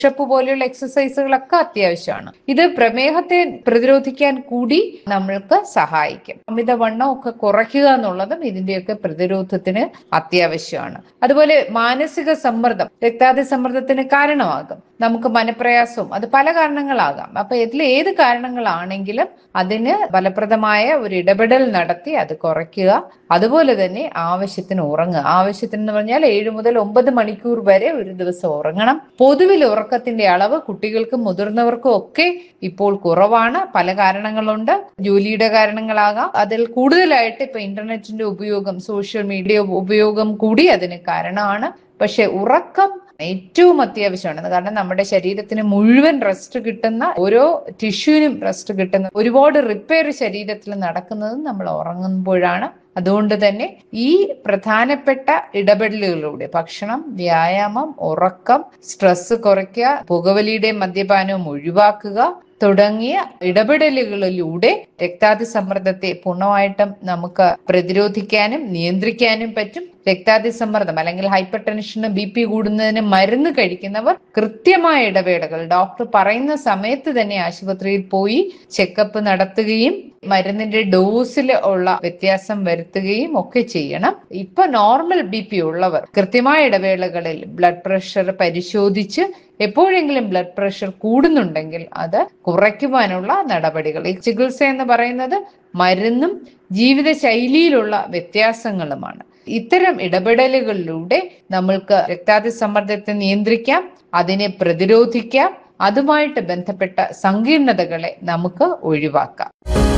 ഷപ്പ് പോലെയുള്ള എക്സസൈസുകളൊക്കെ അത്യാവശ്യമാണ് ഇത് പ്രമേഹത്തെ പ്രതിരോധിക്കാൻ കൂടി നമ്മൾക്ക് സഹായിക്കും അമിതവണ്ണം ഒക്കെ കുറയ്ക്കുക എന്നുള്ളതും ഇതിന്റെയൊക്കെ പ്രതിരോധത്തിന് അത്യാവശ്യമാണ് അതുപോലെ മാനസിക സമ്മർദ്ദം രക്താതി സമ്മർദ്ദത്തിന് കാരണമാകും നമുക്ക് മനപ്രയാസവും അത് പല കാരണങ്ങളാകാം അപ്പൊ ഇതിൽ ഏത് കാരണങ്ങളാണെങ്കിലും അതിന് ഫലപ്രദമായ ഒരു ഇടപെടൽ നടത്തി അത് കുറയ്ക്കുക അതുപോലെ തന്നെ ആവശ്യത്തിന് ഉറങ്ങുക ആവശ്യത്തിന് എന്ന് പറഞ്ഞാൽ ഏഴ് മുതൽ ഒമ്പത് മണിക്കൂർ വരെ ഒരു ദിവസം ഉറങ്ങണം പൊതുവിൽ ഉറക്കത്തിന്റെ അളവ് കുട്ടികൾക്കും മുതിർന്നവർക്കും ഒക്കെ ഇപ്പോൾ കുറവാണ് പല കാരണങ്ങളുണ്ട് ജോലിയുടെ കാരണങ്ങളാകാം അതിൽ കൂടുതലായിട്ട് ഇപ്പൊ ഇന്റർനെറ്റിന്റെ ഉപയോഗം സോഷ്യൽ മീഡിയ ഉപയോഗം കൂടി അതിന് കാരണമാണ് പക്ഷെ ഉറക്കം ഏറ്റവും അത്യാവശ്യമാണ് കാരണം നമ്മുടെ ശരീരത്തിന് മുഴുവൻ റെസ്റ്റ് കിട്ടുന്ന ഓരോ ടിഷ്യൂവിനും റെസ്റ്റ് കിട്ടുന്ന ഒരുപാട് റിപ്പയർ ശരീരത്തിൽ നടക്കുന്നത് നമ്മൾ ഉറങ്ങുമ്പോഴാണ് അതുകൊണ്ട് തന്നെ ഈ പ്രധാനപ്പെട്ട ഇടപെടലുകളിലൂടെ ഭക്ഷണം വ്യായാമം ഉറക്കം സ്ട്രെസ് കുറയ്ക്കുക പുകവലിയുടെയും മദ്യപാനവും ഒഴിവാക്കുക തുടങ്ങിയ ഇടപെടലുകളിലൂടെ രക്താതി സമ്മർദ്ദത്തെ പൂർണ്ണമായിട്ടും നമുക്ക് പ്രതിരോധിക്കാനും നിയന്ത്രിക്കാനും പറ്റും രക്താതി സമ്മർദ്ദം അല്ലെങ്കിൽ ഹൈപ്പർ ടെൻഷന് ബി പി കൂടുന്നതിന് മരുന്ന് കഴിക്കുന്നവർ കൃത്യമായ ഇടവേളകൾ ഡോക്ടർ പറയുന്ന സമയത്ത് തന്നെ ആശുപത്രിയിൽ പോയി ചെക്കപ്പ് നടത്തുകയും മരുന്നിന്റെ ഡോസിൽ ഉള്ള വ്യത്യാസം വരുത്തുകയും ഒക്കെ ചെയ്യണം ഇപ്പൊ നോർമൽ ബി പി ഉള്ളവർ കൃത്യമായ ഇടവേളകളിൽ ബ്ലഡ് പ്രഷർ പരിശോധിച്ച് എപ്പോഴെങ്കിലും ബ്ലഡ് പ്രഷർ കൂടുന്നുണ്ടെങ്കിൽ അത് കുറയ്ക്കുവാനുള്ള നടപടികൾ ഈ ചികിത്സ എന്ന് പറയുന്നത് മരുന്നും ജീവിതശൈലിയിലുള്ള വ്യത്യാസങ്ങളുമാണ് ഇത്തരം ഇടപെടലുകളിലൂടെ നമ്മൾക്ക് രക്താതി സമ്മർദ്ദത്തെ നിയന്ത്രിക്കാം അതിനെ പ്രതിരോധിക്കാം അതുമായിട്ട് ബന്ധപ്പെട്ട സങ്കീർണതകളെ നമുക്ക് ഒഴിവാക്കാം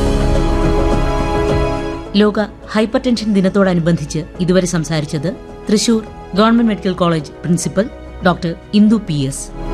ലോക ഹൈപ്പർ ടെൻഷൻ ദിനത്തോടനുബന്ധിച്ച് ഇതുവരെ സംസാരിച്ചത് Thrissur government medical college principal doctor Indu P S